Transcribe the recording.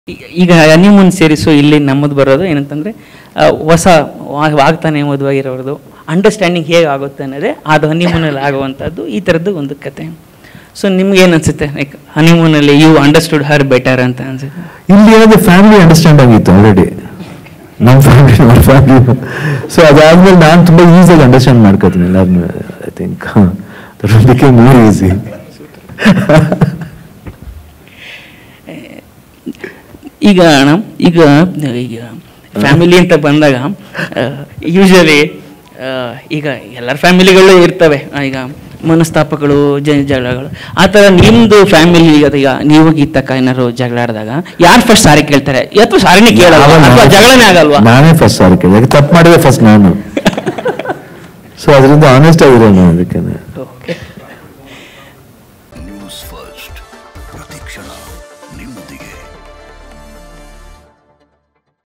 ಈ- ಈಗ ಹನಿಮೂನ್ ಸೇರಿಸು ಇಲ್ಲಿ ನಮ್ಮದು ಬರೋದು ಏನಂತಂದ್ರೆ ಆ, ಹೊಸ ವಾ- ವಾಗ್ತಾನೆ ಮದುವಾಗಿರೋದು ಅಂಡರ್ಸ್ಟ್ಯಾಂಡಿಂಗ್ ಹೇಗೆ ಆಗುತ್ತೆ ಅನ್ನೋದೇ ಅದು ಹನಿಮೂನಲ್ಲಿ ಆಗುವಂಥದ್ದು ಈ ಥರದ್ದು ಒಂದು ಕತೆ ಸೊ ನಿಮ್ಗೆ ಏನು ಅನ್ಸುತ್ತೆ ಲೈಕ್ ಹನಿಮೂನಲ್ಲಿ ಯು ಅಂಡರ್ಸ್ಟುಡ್ ಹರ್ ಬೆಟರ್ ಅಂತ ಅನ್ಸುತ್ತೆ ಇಲ್ಲಿ ಏನಾದ್ರೆ ಫ್ಯಾಮಿಲಿ ಅಂಡರ್ಸ್ಟ್ಯಾಂಡ್ ಆಗಿತ್ತು ಆಲ್ರೆಡಿ ನಮ್ಮ ಫ್ಯಾಮಿಲಿ ಅವ್ರ ಫ್ಯಾಮಿಲಿ ಸೊ ಅದಾದ್ಮೇಲೆ ನಾನು ತುಂಬಾ ಈಸಿಯಾಗಿ ಅಂಡರ್ಸ್ಟ್ಯಾಂಡ್ ಮಾಡ್ಕೋತೀನಿ ಎಲ್ಲಾರನ್ನೂ ಐ ಥಿಂಕ್ ಅದಕ್ಕೆ ಮೋರ್ ಈಸಿ ಈಗ ಅಣ್ಣ ಈಗ ಈಗ ಫ್ಯಾಮಿಲಿ ಅಂತ ಬಂದಾಗ ಯೂಶಲಿ ಈಗ ಎಲ್ಲರ ಫ್ಯಾಮಿಲಿಗಳು ಇರ್ತವೆ ಆ, ಈಗ ಮನಸ್ತಾಪಗಳು ಜ ಜಗಳಗಳು ಆ ಥರ ನಿಮ್ಮದು ಫ್ಯಾಮಿಲಿ ಈಗ ನೀವು ಗೀತಕ್ಕ ಏನಾದ್ರು ಜಗಳ ಆಡಿದಾಗ ಯಾರು ಫಸ್ಟ್ ಸಾರಿ ಕೇಳ್ತಾರೆ ಅಥವಾ ಸಾರಿನೇ ಕೇಳಲ್ಲ ಅಥವಾ ಜಗಳನೇ ಆಗಲ್ವಾ ನಾನೇ ಫಸ್ಟ್ ಸಾರಿ ಕೇಳಿದೆ ತಪ್ಪು ಮಾಡಿದೆ ಫಸ್ಟ್ ನಾನು ಸೊ ಅದರಿಂದ ಆನೆಸ್ಟ್ ಆಗಿರೋನು ಅದಕ್ಕೆ